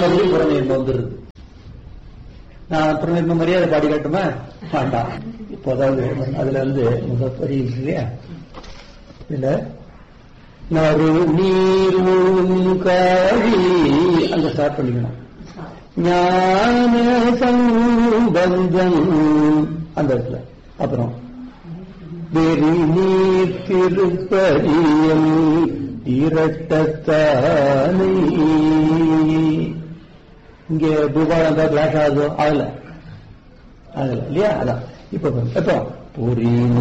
மறுபடியும் புறநேர்மை வந்துருது நான் புறநேர்மை மரியாதை பாடி காட்டுமா வேண்டாம் இப்போ அதாவது அதுல வந்து முதற்படி இருக்கு இல்லையா இதுல நறு நீரும் காழி அங்க ஸ்டார்ட் பண்ணிக்கணும் ஞான சம்பந்தம் அந்த இடத்துல அப்புறம் வெறி நீர் திருப்பதியம் இரட்டத்தானை இங்க பூபாலம் கிளாஸ் ஆகுதோ ஆகல ஆகல இல்லையா அதான் இப்ப பாருங்க. எப்போ புரி